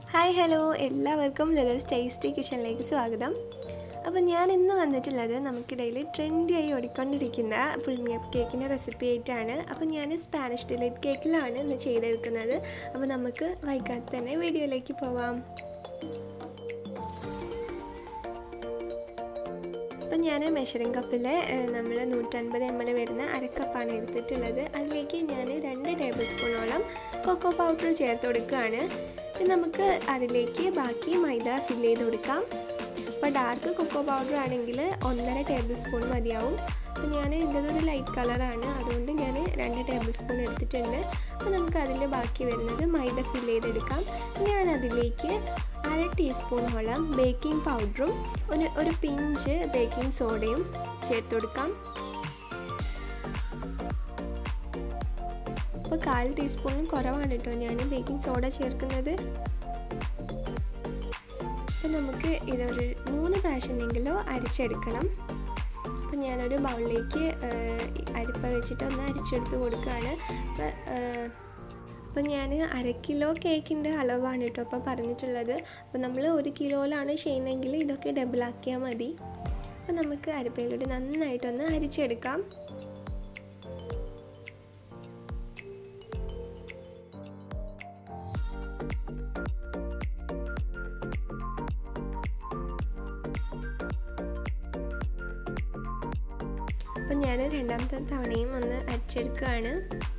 hi hello എല്ലാവർക്കും ലുലസ് tasty കിച്ചണിലേക്ക് സ്വാഗതം അപ്പോൾ ഞാൻ ഇന്ന് വന്നിട്ടുള്ളത് നമുക്കിടയിൽ ട്രെൻഡിയായി ഓടിക്കൊണ്ടിരിക്കുന്ന പുൾമിയപ്പ് കേക്കിൻ്റെ റെസിപ്പി ആയിട്ടാണ് അപ്പോൾ ഞാൻ സ്പാനിഷ് ഡിലൈറ്റ് കേക്കിലാണ് ഇന്ന് ചെയ്തെടുക്കുന്നത് അപ്പോൾ നമുക്ക് വൈകാതെ തന്നെ വീഡിയോയിലേക്ക് പോവാം അപ്പം ഞാൻ മെഷറിംഗ് കപ്പിൽ നമ്മൾ നൂറ്റൻപത് എം എൽ വരുന്ന അരക്കപ്പാണ് എടുത്തിട്ടുള്ളത് അതിലേക്ക് ഞാൻ രണ്ട് ടേബിൾ സ്പൂണോളം കൊക്കോ പൗഡർ ചേർത്ത് കൊടുക്കുകയാണ് നമുക്ക് അതിലേക്ക് ബാക്കി മൈദ ഫില്ല് ചെയ്ത് കൊടുക്കാം അപ്പോൾ ഡാർക്ക് കൊക്കോ പൗഡർ ആണെങ്കിൽ ഒന്നര ടേബിൾ സ്പൂൺ മതിയാവും അപ്പോൾ ഞാൻ ഇതൊരു ലൈറ്റ് കളറാണ് അതുകൊണ്ട് ഞാൻ രണ്ട് ടേബിൾ സ്പൂൺ എടുത്തിട്ടുണ്ട് അപ്പോൾ നമുക്ക് അതിൽ ബാക്കി വരുന്നത് മൈദ ഫില്ല് ചെയ്തെടുക്കാം ഞാൻ അതിലേക്ക് അര ടീസ്പൂണോളം ബേക്കിംഗ് പൗഡറും ഒരു ഒരു പിഞ്ച് ബേക്കിംഗ് സോഡയും ചേർത്ത് കൊടുക്കാം അപ്പോൾ കാൽ ടീസ്പൂണും കുറവാണ് കേട്ടോ ഞാൻ ബേക്കിംഗ് സോഡ ചേർക്കുന്നത് അപ്പോൾ നമുക്ക് ഇതൊരു മൂന്ന് പ്രാവശ്യമെങ്കിലോ അരിച്ചെടുക്കണം അപ്പോൾ ഞാനൊരു ബൗളിലേക്ക് അരിപ്പ വെച്ചിട്ട് ഒന്ന് അരിച്ചെടുത്ത് കൊടുക്കുകയാണ് അപ്പോൾ അപ്പോൾ ഞാൻ അര കിലോ കേക്കിൻ്റെ അളവാണ് കേട്ടോ അപ്പോൾ പറഞ്ഞിട്ടുള്ളത് അപ്പോൾ നമ്മൾ ഒരു കിലോയിലാണ് ചെയ്യുന്നതെങ്കിൽ ഇതൊക്കെ ഡബിളാക്കിയാൽ മതി അപ്പോൾ നമുക്ക് അരിപ്പയിലൂടെ നന്നായിട്ടൊന്ന് അരിച്ചെടുക്കാം അപ്പം ഞാൻ രണ്ടാമത്തെ തവണയും ഒന്ന് അരിച്ചെടുക്കുകയാണ്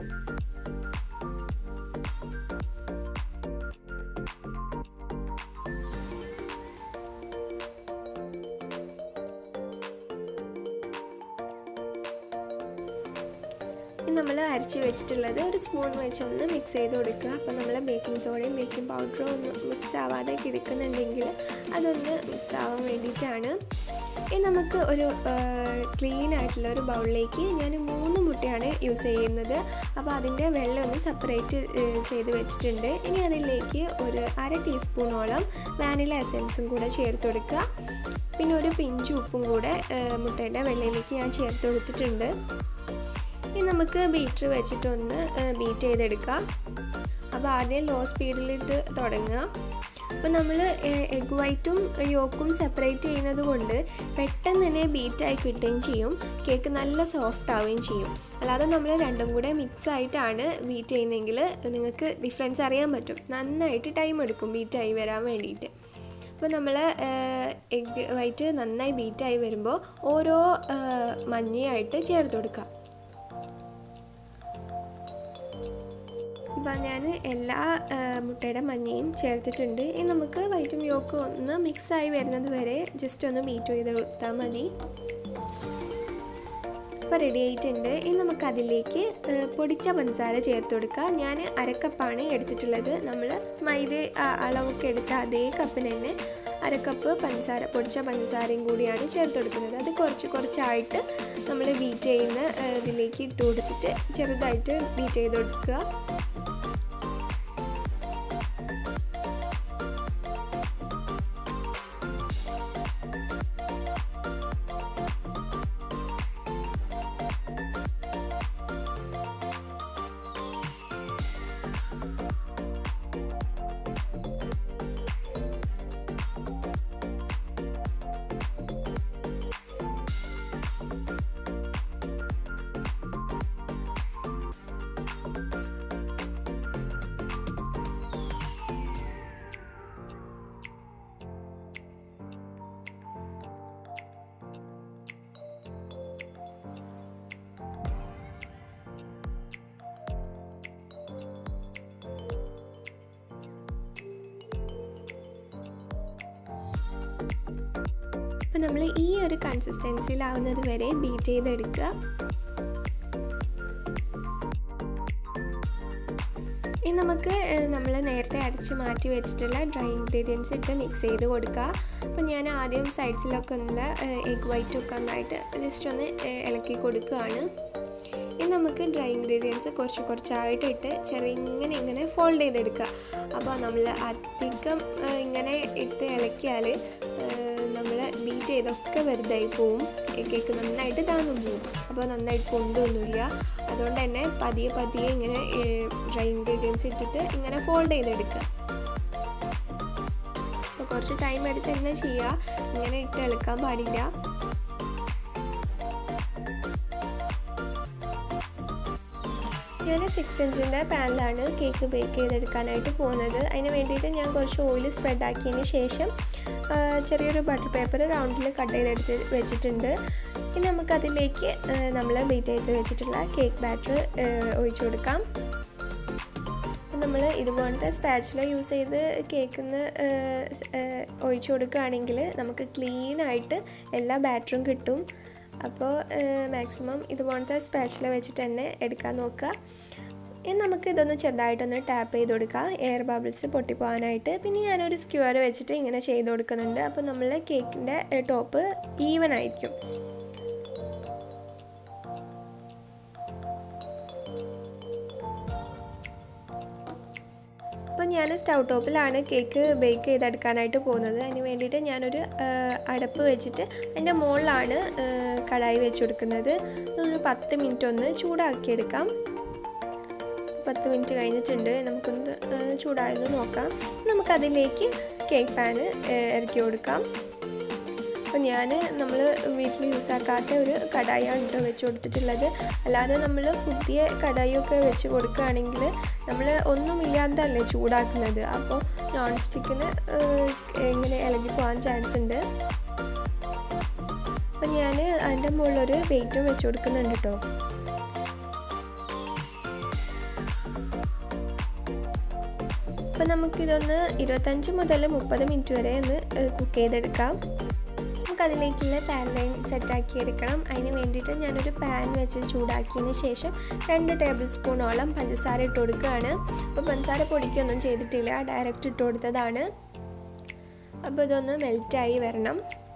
നമ്മൾ അരച്ച് വെച്ചിട്ടുള്ളത് ഒരു സ്പൂൺ വെച്ചൊന്ന് മിക്സ് ചെയ്ത് കൊടുക്കുക അപ്പോൾ നമ്മൾ ബേക്കിംഗ് സോഡയും ബേക്കിംഗ് പൗഡറും ഒന്ന് മിക്സ് ആവാതെ ഇരിക്കുന്നുണ്ടെങ്കിൽ അതൊന്ന് മിക്സ് ആവാൻ വേണ്ടിയിട്ടാണ് ഇനി നമുക്ക് ഒരു ക്ലീൻ ആയിട്ടുള്ള ഒരു ബൗളിലേക്ക് ഞാൻ മൂന്ന് മുട്ടയാണ് യൂസ് ചെയ്യുന്നത് അപ്പോൾ അതിൻ്റെ വെള്ളം ഒന്ന് സെപ്പറേറ്റ് ചെയ്ത് വെച്ചിട്ടുണ്ട് ഇനി അതിലേക്ക് ഒരു അര ടീസ്പൂണോളം വാനില എസൻസും കൂടെ ചേർത്ത് കൊടുക്കുക പിന്നെ ഒരു പിഞ്ച് ഉപ്പും കൂടെ മുട്ടയുടെ വെള്ളയിലേക്ക് ഞാൻ ചേർത്ത് കൊടുത്തിട്ടുണ്ട് ഇനി നമുക്ക് ബീറ്റർ വെച്ചിട്ടൊന്ന് ബീറ്റ് ചെയ്തെടുക്കാം അപ്പോൾ ആദ്യം ലോ സ്പീഡിലിട്ട് തുടങ്ങുക അപ്പോൾ നമ്മൾ എഗ് വൈറ്റും യോക്കും സെപ്പറേറ്റ് ചെയ്യുന്നത് കൊണ്ട് പെട്ടെന്ന് തന്നെ ബീറ്റായി കിട്ടുകയും ചെയ്യും കേക്ക് നല്ല സോഫ്റ്റ് ആവുകയും ചെയ്യും അല്ലാതെ നമ്മൾ രണ്ടും കൂടെ മിക്സ് ആയിട്ടാണ് ബീറ്റ് ചെയ്യുന്നതെങ്കിൽ നിങ്ങൾക്ക് ഡിഫറൻസ് അറിയാൻ പറ്റും നന്നായിട്ട് ടൈം എടുക്കും ബീറ്റായി വരാൻ വേണ്ടിയിട്ട് അപ്പോൾ നമ്മൾ എഗ് വൈറ്റ് നന്നായി ബീറ്റായി വരുമ്പോൾ ഓരോ മഞ്ഞയായിട്ട് ചേർത്ത് കൊടുക്കുക അപ്പോൾ ഞാൻ എല്ലാ മുട്ടയുടെ മഞ്ഞയും ചേർത്തിട്ടുണ്ട് ഇനി നമുക്ക് വൈറ്റും യോക്കും ഒന്ന് മിക്സായി വരുന്നത് വരെ ജസ്റ്റ് ഒന്ന് ബീറ്റ് ചെയ്ത് കൊടുത്താൽ മതി അപ്പോൾ റെഡി ആയിട്ടുണ്ട് ഇനി നമുക്ക് അതിലേക്ക് പൊടിച്ച പഞ്ചസാര ചേർത്ത് കൊടുക്കുക ഞാൻ അരക്കപ്പാണ് എടുത്തിട്ടുള്ളത് നമ്മൾ മൈദ അളവൊക്കെ എടുത്ത അതേ കപ്പിന് തന്നെ അരക്കപ്പ് പഞ്ചസാര പൊടിച്ച പഞ്ചസാരയും കൂടിയാണ് ചേർത്ത് കൊടുക്കുന്നത് അത് കുറച്ച് കുറച്ചായിട്ട് നമ്മൾ ബീറ്റ് ചെയ്യുന്ന ഇതിലേക്ക് ഇട്ട് കൊടുത്തിട്ട് ചെറുതായിട്ട് ബീറ്റ് ചെയ്ത് കൊടുക്കുക അപ്പോൾ നമ്മൾ ഈ ഒരു കൺസിസ്റ്റൻസിയിലാവുന്നത് വരെ ബീറ്റ് ചെയ്തെടുക്കുക ഇനി നമുക്ക് നമ്മൾ നേരത്തെ അരച്ച് മാറ്റി വെച്ചിട്ടുള്ള ഡ്രൈ ഇൻഗ്രീഡിയൻസ് ഇട്ട് മിക്സ് ചെയ്ത് കൊടുക്കുക അപ്പോൾ ഞാൻ ആദ്യം സൈഡ്സിലൊക്കെ ഒന്ന് എഗ് വൈറ്റൊക്കെ ഒന്നായിട്ട് ജസ്റ്റ് ഒന്ന് ഇളക്കി കൊടുക്കുകയാണ് ഇനി നമുക്ക് ഡ്രൈ ഇൻഗ്രീഡിയൻസ് കുറച്ച് കുറച്ചായിട്ട് ഇട്ട് ചെറിയ ഇങ്ങനെ ഇങ്ങനെ ഫോൾഡ് ചെയ്തെടുക്കുക അപ്പോൾ നമ്മൾ അധികം ഇങ്ങനെ ഇട്ട് ഇളക്കിയാൽ നമ്മൾ ബീറ്റ് ചെയ്തൊക്കെ വെറുതെ പോവും കേക്ക് നന്നായിട്ട് താന്നു പോവും അപ്പോൾ നന്നായിട്ട് പൊണ്ടൊന്നുമില്ല അതുകൊണ്ട് തന്നെ പതിയെ പതിയെ ഇങ്ങനെ ഡ്രൈ ഇൻഗ്രീഡിയൻസ് ഇട്ടിട്ട് ഇങ്ങനെ ഫോൾഡ് ചെയ്തെടുക്കുക കുറച്ച് ടൈം എടുത്ത് തന്നെ ചെയ്യുക ഇങ്ങനെ ഇട്ട് ഇളക്കാൻ പാടില്ല ഞാൻ സിക്സ് ഇഞ്ചിൻ്റെ പാനിലാണ് കേക്ക് ബേക്ക് ചെയ്തെടുക്കാനായിട്ട് പോകുന്നത് അതിന് വേണ്ടിയിട്ട് ഞാൻ കുറച്ച് ഓയിൽ സ്പ്രെഡ് ആക്കിയതിന് ശേഷം ചെറിയൊരു ബട്ടർ പേപ്പർ റൗണ്ടിൽ കട്ട് ചെയ്തെടുത്ത് വെച്ചിട്ടുണ്ട് ഇനി നമുക്കതിലേക്ക് നമ്മൾ ബീറ്റ് ചെയ്ത് വെച്ചിട്ടുള്ള കേക്ക് ബാറ്റർ ഒഴിച്ചു കൊടുക്കാം നമ്മൾ ഇതുപോലത്തെ സ്പാച്ചില യൂസ് ചെയ്ത് കേക്കിന്ന് ഒഴിച്ചു കൊടുക്കുകയാണെങ്കിൽ നമുക്ക് ക്ലീൻ ആയിട്ട് എല്ലാ ബാറ്ററും കിട്ടും അപ്പോൾ മാക്സിമം ഇതുപോലത്തെ സ്പാച്ചില വെച്ചിട്ട് തന്നെ എടുക്കാൻ നോക്കുക ഇനി നമുക്ക് ഇതൊന്ന് ചെറുതായിട്ടൊന്ന് ടാപ്പ് ചെയ്ത് കൊടുക്കുക എയർ ബബിൾസ് പൊട്ടിപ്പോകാനായിട്ട് പിന്നെ ഞാനൊരു സ്ക്യൂർ വെച്ചിട്ട് ഇങ്ങനെ ചെയ്ത് കൊടുക്കുന്നുണ്ട് അപ്പോൾ നമ്മൾ കേക്കിൻ്റെ ടോപ്പ് ഈവൻ ആയിരിക്കും അപ്പോൾ ഞാൻ സ്റ്റൗ ടോപ്പിലാണ് കേക്ക് ബേക്ക് ചെയ്തെടുക്കാനായിട്ട് പോകുന്നത് അതിന് വേണ്ടിയിട്ട് ഞാനൊരു അടപ്പ് വെച്ചിട്ട് അതിൻ്റെ മുകളിലാണ് കടായി വെച്ച് കൊടുക്കുന്നത് ഒരു പത്ത് മിനിറ്റ് ഒന്ന് ചൂടാക്കിയെടുക്കാം പത്ത് മിനിറ്റ് കഴിഞ്ഞിട്ടുണ്ട് നമുക്കൊന്ന് ചൂടായെന്ന് നോക്കാം നമുക്കതിലേക്ക് കേക്ക് പാന് ഇറക്കി കൊടുക്കാം അപ്പോൾ ഞാൻ നമ്മൾ വീട്ടിൽ യൂസ് ആക്കാത്ത ഒരു കടായാണ് കേട്ടോ വെച്ച് കൊടുത്തിട്ടുള്ളത് അല്ലാതെ നമ്മൾ പുതിയ കടായിയൊക്കെ വെച്ച് കൊടുക്കുകയാണെങ്കിൽ നമ്മൾ ഒന്നുമില്ലാത്തല്ലേ ചൂടാക്കുന്നത് അപ്പോൾ നോൺ സ്റ്റിക്കിന് ഇങ്ങനെ ഇളകി പോകാൻ ചാൻസ് ഉണ്ട് അപ്പോൾ ഞാൻ അതിൻ്റെ മുകളിലൊരു വെയിറ്റും വെച്ച് കൊടുക്കുന്നുണ്ട് കേട്ടോ അപ്പോൾ നമുക്കിതൊന്ന് ഇരുപത്തഞ്ച് മുതൽ മുപ്പത് മിനിറ്റ് വരെ ഒന്ന് കുക്ക് ചെയ്തെടുക്കാം നമുക്കതിലേക്കുള്ള പാൻ ലൈൻ സെറ്റാക്കി എടുക്കണം അതിന് വേണ്ടിയിട്ട് ഞാനൊരു പാൻ വെച്ച് ചൂടാക്കിയതിന് ശേഷം രണ്ട് ടേബിൾ സ്പൂണോളം പഞ്ചസാര ഇട്ട് കൊടുക്കുകയാണ് അപ്പോൾ പഞ്ചസാര പൊടിക്കൊന്നും ചെയ്തിട്ടില്ല ഡയറക്റ്റ് ഇട്ട് കൊടുത്തതാണ് അപ്പോൾ ഇതൊന്ന് മെൽറ്റായി വരണം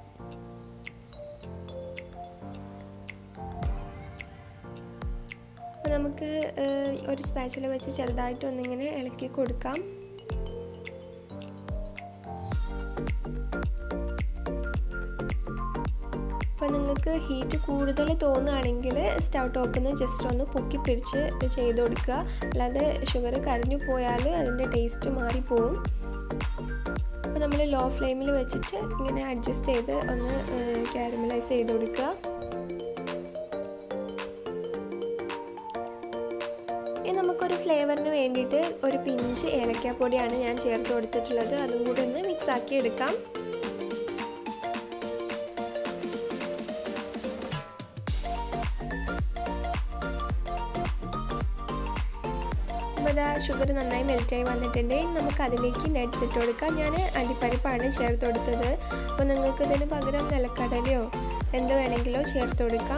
അപ്പോൾ നമുക്ക് ഒരു സ്പാച്ചിൽ വെച്ച് ചെറുതായിട്ട് ഒന്നിങ്ങനെ ഇളക്കി കൊടുക്കാം അപ്പോൾ നിങ്ങൾക്ക് ഹീറ്റ് കൂടുതൽ തോന്നുകയാണെങ്കിൽ സ്റ്റൗ ടോപ്പിൽ നിന്ന് ജസ്റ്റ് ഒന്ന് പൊക്കി പിടിച്ച് ചെയ്ത് കൊടുക്കുക അല്ലാതെ ഷുഗർ കരഞ്ഞു പോയാൽ അതിൻ്റെ ടേസ്റ്റ് മാറിപ്പോവും അപ്പോൾ നമ്മൾ ലോ ഫ്ലെയിമിൽ വെച്ചിട്ട് ഇങ്ങനെ അഡ്ജസ്റ്റ് ചെയ്ത് ഒന്ന് കാരമലൈസ് ചെയ്ത് കൊടുക്കുക ഇനി നമുക്കൊരു ഫ്ലേവറിന് വേണ്ടിയിട്ട് ഒരു പിഞ്ച് ഏലക്കാപ്പൊടിയാണ് ഞാൻ ചേർത്ത് കൊടുത്തിട്ടുള്ളത് അതും കൂടി ഒന്ന് മിക്സ് ആക്കി എടുക്കാം അപ്പോൾ ഇതാ ഷുഗർ നന്നായി മെൽറ്റായി വന്നിട്ടുണ്ട് നമുക്ക് അതിലേക്ക് നട്ട്സ് ഇട്ട് കൊടുക്കാം ഞാൻ അണ്ടിപ്പരിപ്പാണ് ചേർത്ത് കൊടുത്തത് അപ്പോൾ നിങ്ങൾക്ക് ഇതിന് പകരം നിലക്കടലയോ എന്ത് വേണമെങ്കിലോ ചേർത്ത് കൊടുക്കാം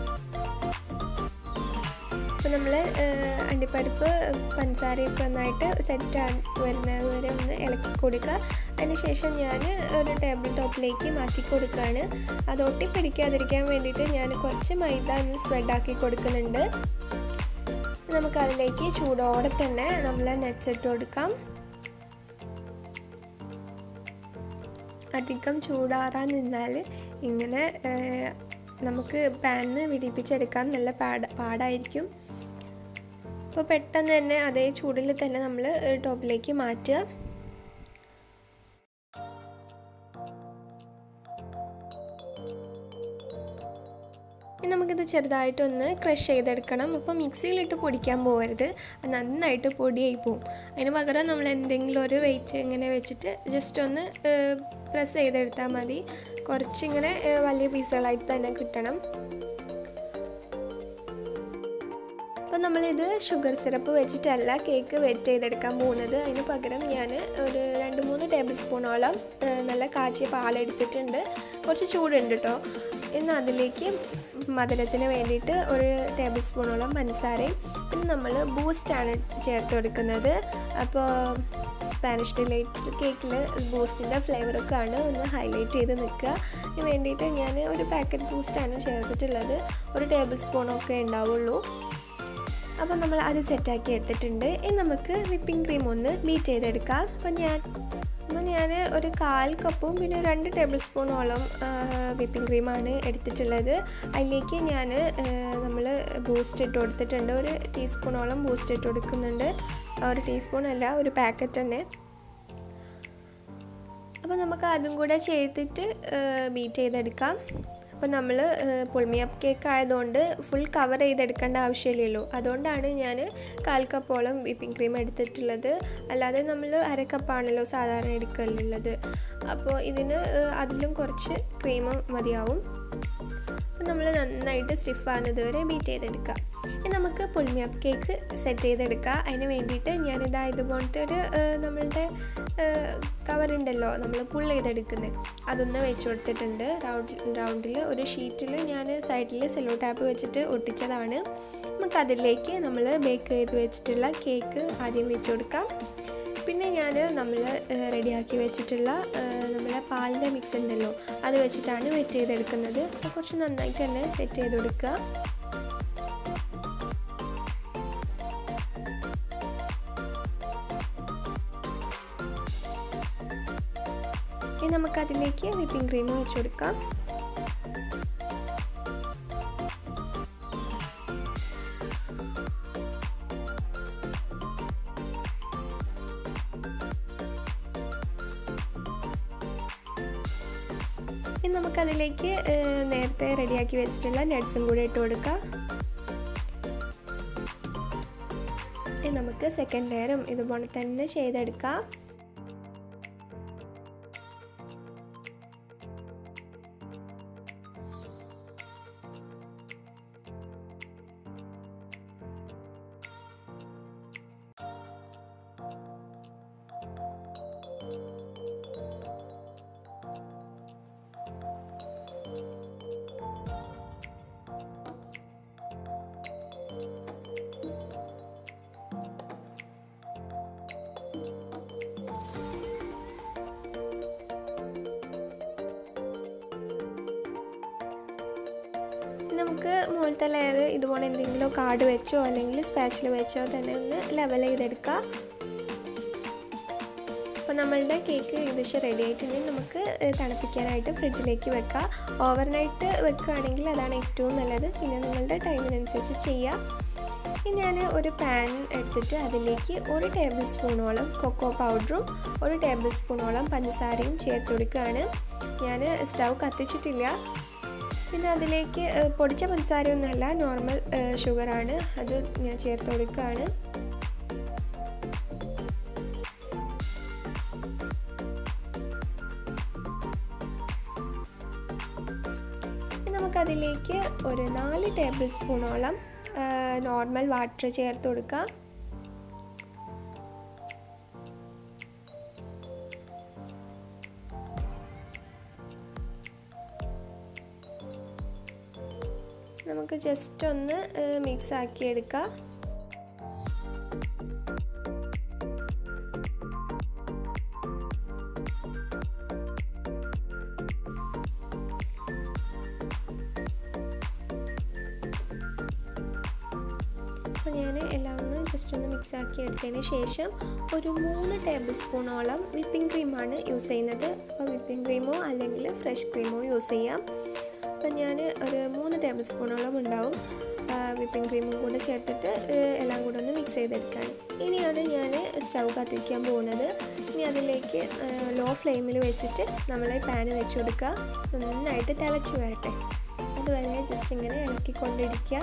അപ്പോൾ നമ്മൾ അണ്ടിപ്പരിപ്പ് പഞ്ചസാരയൊക്കെ നന്നായിട്ട് സെറ്റ് വരുന്നത് വരെ ഒന്ന് ഇളക്കി കൊടുക്കുക അതിനുശേഷം ഞാൻ ഒരു ടേബിൾ ടോപ്പിലേക്ക് മാറ്റി കൊടുക്കുകയാണ് അത് ഒട്ടിപ്പിടിക്കാതിരിക്കാൻ വേണ്ടിയിട്ട് ഞാൻ കുറച്ച് മൈദ ഒന്ന് സ്പ്രെഡാക്കി കൊടുക്കുന്നുണ്ട് നമുക്ക് അതിലേക്ക് ചൂടോടെ തന്നെ നമ്മൾ നട്ട്സ് ഇട്ട് കൊടുക്കാം അധികം ചൂടാറാൻ നിന്നാൽ ഇങ്ങനെ നമുക്ക് പാനിന് വിടിപ്പിച്ചെടുക്കാൻ നല്ല പാട പാടായിരിക്കും അപ്പോൾ പെട്ടെന്ന് തന്നെ അതേ ചൂടിൽ തന്നെ നമ്മൾ ടോപ്പിലേക്ക് മാറ്റുക ഇനി നമുക്കിത് ചെറുതായിട്ടൊന്ന് ക്രഷ് ചെയ്തെടുക്കണം അപ്പോൾ മിക്സിയിലിട്ട് പൊടിക്കാൻ പോകരുത് അത് നന്നായിട്ട് പൊടിയായി പോവും അതിന് പകരം നമ്മൾ എന്തെങ്കിലും ഒരു വെയിറ്റ് ഇങ്ങനെ വെച്ചിട്ട് ജസ്റ്റ് ഒന്ന് പ്രസ് ചെയ്തെടുത്താൽ മതി കുറച്ചിങ്ങനെ വലിയ പീസുകളായിട്ട് തന്നെ കിട്ടണം അപ്പോൾ നമ്മളിത് ഷുഗർ സിറപ്പ് വെച്ചിട്ടല്ല കേക്ക് വെറ്റ് ചെയ്തെടുക്കാൻ പോകുന്നത് അതിന് പകരം ഞാൻ ഒരു രണ്ട് മൂന്ന് ടേബിൾ സ്പൂണോളം നല്ല കാച്ചിയ പാലെടുത്തിട്ടുണ്ട് കുറച്ച് ചൂടുണ്ട് കേട്ടോ ഇന്ന് അതിലേക്ക് മധുരത്തിന് വേണ്ടിയിട്ട് ഒരു ടേബിൾ സ്പൂണോളം പഞ്ചസാരയും പിന്നെ നമ്മൾ ബൂസ്റ്റാണ് ചേർത്ത് കൊടുക്കുന്നത് അപ്പോൾ സ്പാനിഷ് ഡിലൈറ്റ് കേക്കിൽ ബൂസ്റ്റിൻ്റെ ഫ്ലേവറൊക്കെ ആണ് ഒന്ന് ഹൈലൈറ്റ് ചെയ്ത് നിൽക്കുക അതിന് വേണ്ടിയിട്ട് ഞാൻ ഒരു പാക്കറ്റ് ബൂസ്റ്റാണ് ചേർത്തിട്ടുള്ളത് ഒരു ടേബിൾ സ്പൂണൊക്കെ ഉണ്ടാവുള്ളൂ അപ്പോൾ നമ്മൾ അത് സെറ്റാക്കി എടുത്തിട്ടുണ്ട് ഇനി നമുക്ക് വിപ്പിംഗ് ക്രീം ഒന്ന് ബീറ്റ് ചെയ്തെടുക്കാം അപ്പോൾ ഞാൻ അപ്പോൾ ഞാൻ ഒരു കാൽ കപ്പും പിന്നെ രണ്ട് ടേബിൾ സ്പൂണോളം വിപ്പിംഗ് ക്രീമാണ് എടുത്തിട്ടുള്ളത് അതിലേക്ക് ഞാൻ നമ്മൾ ബൂസ്റ്റ് ഇട്ട് കൊടുത്തിട്ടുണ്ട് ഒരു ടീസ്പൂണോളം ബൂസ്റ്റ് ഇട്ട് കൊടുക്കുന്നുണ്ട് ഒരു ടീസ്പൂൺ അല്ല ഒരു പാക്കറ്റ് തന്നെ അപ്പോൾ നമുക്ക് അതും കൂടെ ചെയ്തിട്ട് ബീറ്റ് ചെയ്തെടുക്കാം അപ്പോൾ നമ്മൾ പുൾമിയപ്പ് കേക്ക് ആയതുകൊണ്ട് ഫുൾ കവർ ചെയ്തെടുക്കേണ്ട ആവശ്യമില്ലല്ലോ അതുകൊണ്ടാണ് ഞാൻ കാൽ കപ്പോളം വിപ്പിംഗ് ക്രീം എടുത്തിട്ടുള്ളത് അല്ലാതെ നമ്മൾ അര കപ്പാണല്ലോ സാധാരണ എടുക്കലുള്ളത് അപ്പോൾ ഇതിന് അതിലും കുറച്ച് ക്രീം മതിയാവും നമ്മൾ നന്നായിട്ട് സ്റ്റിഫ് ആകുന്നത് വരെ ബീറ്റ് ചെയ്തെടുക്കുക ഇനി നമുക്ക് പുൾമിയപ്പ് കേക്ക് സെറ്റ് ചെയ്തെടുക്കുക അതിന് വേണ്ടിയിട്ട് ഞാനിതാ ഇതുപോലത്തെ ഒരു നമ്മളുടെ കവർ ഉണ്ടല്ലോ നമ്മൾ പുൾ ചെയ്തെടുക്കുന്നത് അതൊന്ന് വെച്ച് കൊടുത്തിട്ടുണ്ട് റൗണ്ട് റൗണ്ടിൽ ഒരു ഷീറ്റിൽ ഞാൻ സൈഡിൽ സെല്ലോ ടാപ്പ് വെച്ചിട്ട് ഒട്ടിച്ചതാണ് നമുക്ക് അതിലേക്ക് നമ്മൾ ബേക്ക് ചെയ്ത് വെച്ചിട്ടുള്ള കേക്ക് ആദ്യം വെച്ച് കൊടുക്കാം പിന്നെ ഞാൻ നമ്മൾ റെഡിയാക്കി വെച്ചിട്ടുള്ള നമ്മുടെ പാലിൻ്റെ മിക്സ് ഉണ്ടല്ലോ അത് വെച്ചിട്ടാണ് വെറ്റ് ചെയ്തെടുക്കുന്നത് അപ്പോൾ കുറച്ച് നന്നായിട്ട് തന്നെ സെറ്റ് ചെയ്ത് കൊടുക്കുക ഇനി നമുക്കതിലേക്ക് വിപ്പിംഗ് ക്രീം വെച്ച് കൊടുക്കാം ഇനി നമുക്കതിലേക്ക് നേരത്തെ റെഡിയാക്കി വെച്ചിട്ടുള്ള നട്ട്സും കൂടെ ഇട്ട് കൊടുക്കാം ഇനി നമുക്ക് സെക്കൻഡ് ലെയറും ഇതുപോലെ തന്നെ ചെയ്തെടുക്കാം നമുക്ക് മുകളിലത്തെ ലെയർ ഇതുപോലെ എന്തെങ്കിലും കാർഡ് വെച്ചോ അല്ലെങ്കിൽ സ്പാച്ചിൽ വെച്ചോ തന്നെ ഒന്ന് ലെവൽ ചെയ്തെടുക്കാം അപ്പോൾ നമ്മളുടെ കേക്ക് ഏകദേശം റെഡി ആയിട്ടുണ്ടെങ്കിൽ നമുക്ക് തണുപ്പിക്കാനായിട്ട് ഫ്രിഡ്ജിലേക്ക് വെക്കാം ഓവർനൈറ്റ് വെക്കുകയാണെങ്കിൽ അതാണ് ഏറ്റവും നല്ലത് പിന്നെ നിങ്ങളുടെ ടൈമിനനുസരിച്ച് ചെയ്യാം ഇനി ഞാൻ ഒരു പാൻ എടുത്തിട്ട് അതിലേക്ക് ഒരു ടേബിൾ സ്പൂണോളം കൊക്കോ പൗഡറും ഒരു ടേബിൾ സ്പൂണോളം പഞ്ചസാരയും ചേർത്ത് കൊടുക്കുകയാണ് ഞാൻ സ്റ്റൗ കത്തിച്ചിട്ടില്ല പിന്നെ അതിലേക്ക് പൊടിച്ച പഞ്ചസാരയൊന്നുമല്ല നോർമൽ ഷുഗറാണ് അത് ഞാൻ ചേർത്ത് കൊടുക്കുകയാണ് നമുക്കതിലേക്ക് ഒരു നാല് ടേബിൾ സ്പൂണോളം നോർമൽ വാട്ടർ ചേർത്ത് കൊടുക്കാം നമുക്ക് ജസ്റ്റ് ഒന്ന് മിക്സ് ആക്കി എടുക്കാം അപ്പോൾ ഞാൻ എല്ലാം ഒന്ന് ജസ്റ്റ് ഒന്ന് മിക്സ് ആക്കി എടുത്തതിന് ശേഷം ഒരു മൂന്ന് ടേബിൾ സ്പൂണോളം വിപ്പിംഗ് ക്രീമാണ് യൂസ് ചെയ്യുന്നത് അപ്പോൾ വിപ്പിംഗ് ക്രീമോ അല്ലെങ്കിൽ ഫ്രഷ് ക്രീമോ യൂസ് ചെയ്യാം അപ്പം ഞാൻ ഒരു മൂന്ന് ടേബിൾ സ്പൂണോളം ഉണ്ടാവും വിപ്പിംഗ് ക്രീമും കൂടെ ചേർത്തിട്ട് എല്ലാം കൂടെ ഒന്ന് മിക്സ് ചെയ്തെടുക്കാൻ ഇനിയാണ് ഞാൻ സ്റ്റൗ കത്തിക്കാൻ പോകുന്നത് ഇനി അതിലേക്ക് ലോ ഫ്ലെയിമിൽ വെച്ചിട്ട് നമ്മൾ പാന് വെച്ച് കൊടുക്കുക നന്നായിട്ട് തിളച്ച് വരട്ടെ അതുവരെ ജസ്റ്റ് ഇങ്ങനെ ഇളക്കിക്കൊണ്ടിരിക്കുക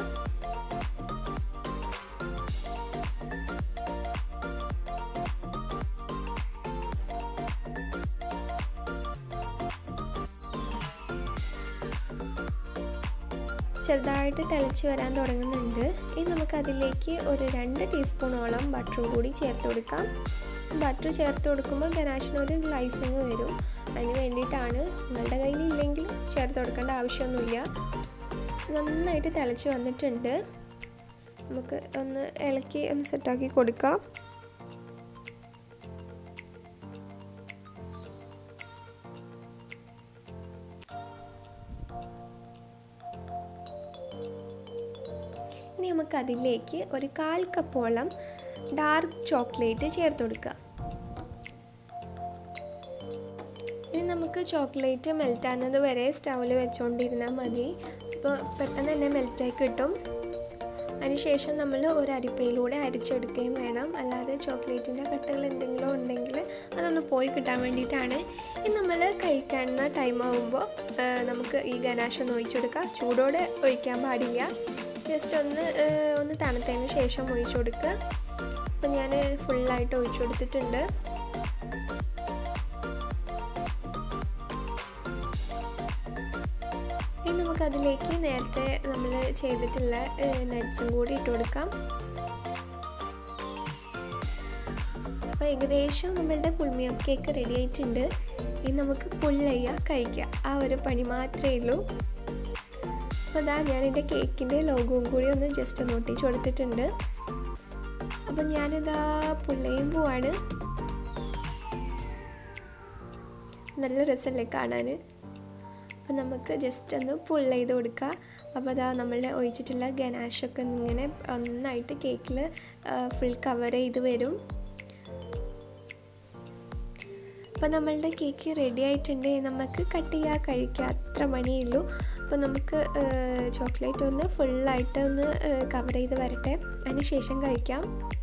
ചെറുതായിട്ട് തിളച്ച് വരാൻ തുടങ്ങുന്നുണ്ട് ഇനി നമുക്കതിലേക്ക് ഒരു രണ്ട് ടീസ്പൂണോളം ബട്ടറും കൂടി ചേർത്ത് കൊടുക്കാം ബട്ടർ ചേർത്ത് കൊടുക്കുമ്പോൾ ഗനാഷിന് ഒരു ഗ്ലൈസിങ് വരും അതിന് വേണ്ടിയിട്ടാണ് നിങ്ങളുടെ കയ്യിൽ ഇല്ലെങ്കിൽ ചേർത്ത് കൊടുക്കേണ്ട ആവശ്യമൊന്നുമില്ല നന്നായിട്ട് തിളച്ച് വന്നിട്ടുണ്ട് നമുക്ക് ഒന്ന് ഇളക്കി ഒന്ന് സെറ്റാക്കി കൊടുക്കാം ഇനി നമുക്ക് അതിലേക്ക് ഒരു കാൽ കപ്പോളം ഡാർക്ക് ചോക്ലേറ്റ് ചേർത്ത് കൊടുക്കുക ഇനി നമുക്ക് ചോക്ലേറ്റ് മെൽറ്റ് ആകുന്നത് വരെ സ്റ്റൗവിൽ വെച്ചുകൊണ്ടിരുന്നാൽ മതി അപ്പോൾ പെട്ടെന്ന് തന്നെ മെൽറ്റായി കിട്ടും അതിനുശേഷം നമ്മൾ ഒരു അരിപ്പയിലൂടെ അരിച്ചെടുക്കുകയും വേണം അല്ലാതെ ചോക്ലേറ്റിൻ്റെ കട്ടകൾ എന്തെങ്കിലും ഉണ്ടെങ്കിൽ അതൊന്ന് പോയി കിട്ടാൻ വേണ്ടിയിട്ടാണ് ഇനി നമ്മൾ കഴിക്കാവുന്ന ടൈം ആകുമ്പോൾ നമുക്ക് ഈ ഗനാശ് ഒന്ന് ഒഴിച്ചെടുക്കാം ചൂടോടെ ഒഴിക്കാൻ പാടില്ല ജസ്റ്റ് ഒന്ന് ഒന്ന് തണുത്തതിന് ശേഷം ഒഴിച്ചു കൊടുക്കുക അപ്പം ഞാൻ ഫുള്ളായിട്ട് ഒഴിച്ചു കൊടുത്തിട്ടുണ്ട് ഇനി നമുക്കതിലേക്ക് നേരത്തെ നമ്മൾ ചെയ്തിട്ടുള്ള നട്ട്സും കൂടി ഇട്ട് കൊടുക്കാം അപ്പോൾ ഏകദേശം നമ്മളുടെ പുൾമിയം കേക്ക് റെഡി ആയിട്ടുണ്ട് ഇനി നമുക്ക് പുള്ളയ്യ കഴിക്കുക ആ ഒരു പണി മാത്രമേ ഉള്ളൂ അപ്പോൾ അതാ ഞാൻ എൻ്റെ കേക്കിൻ്റെ ലോഗോവും കൂടി ഒന്ന് ജസ്റ്റ് ഒന്ന് ഒട്ടിച്ച് കൊടുത്തിട്ടുണ്ട് അപ്പം ഞാനിതാ പുള്ളയും പോവാണ് നല്ല രസമല്ലേ കാണാൻ അപ്പം നമുക്ക് ജസ്റ്റ് ഒന്ന് പുള്ള ചെയ്ത് കൊടുക്കുക അപ്പോൾ അതാ നമ്മൾ ഒഴിച്ചിട്ടുള്ള ഗനാഷൊക്കെ ഇങ്ങനെ ഒന്നായിട്ട് കേക്കിൽ ഫുൾ കവർ ചെയ്ത് വരും അപ്പോൾ നമ്മളുടെ കേക്ക് റെഡി ആയിട്ടുണ്ട് നമുക്ക് കട്ട് ചെയ്യുക കഴിക്കുക അത്ര മണിയേ ഉള്ളൂ അപ്പോൾ നമുക്ക് ചോക്ലേറ്റ് ഒന്ന് ഫുള്ളായിട്ട് ഒന്ന് കവർ ചെയ്ത് വരട്ടെ അതിന് ശേഷം കഴിക്കാം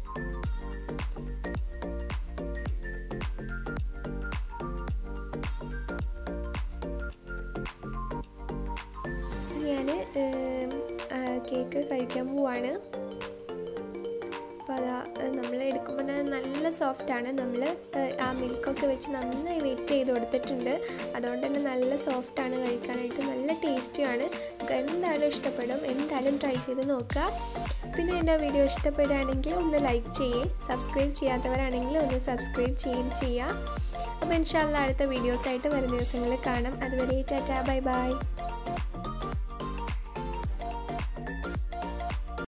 ഞാൻ കേക്ക് കഴിക്കാൻ പോവാണ് അപ്പോൾ അതാ നമ്മൾ എടുക്കുമ്പോൾ തന്നെ നല്ല സോഫ്റ്റാണ് നമ്മൾ ആ മിൽക്കൊക്കെ വെച്ച് നന്നായി വെയിറ്റ് ചെയ്ത് കൊടുത്തിട്ടുണ്ട് അതുകൊണ്ട് തന്നെ നല്ല സോഫ്റ്റാണ് കഴിക്കാനായിട്ട് നല്ല ടേസ്റ്റിയാണ് നമുക്ക് എന്തായാലും ഇഷ്ടപ്പെടും എന്തായാലും ട്രൈ ചെയ്ത് നോക്കുക പിന്നെ എൻ്റെ വീഡിയോ ഇഷ്ടപ്പെടുകയാണെങ്കിൽ ഒന്ന് ലൈക്ക് ചെയ്യേ സബ്സ്ക്രൈബ് ചെയ്യാത്തവരാണെങ്കിൽ ഒന്ന് സബ്സ്ക്രൈബ് ചെയ്യുകയും ചെയ്യുക അപ്പോൾ ഇൻഷാല്ല അടുത്ത വീഡിയോസായിട്ട് വരുന്ന ദിവസങ്ങളിൽ കാണാം അതുവരെ ടാറ്റാ ബൈ ബൈ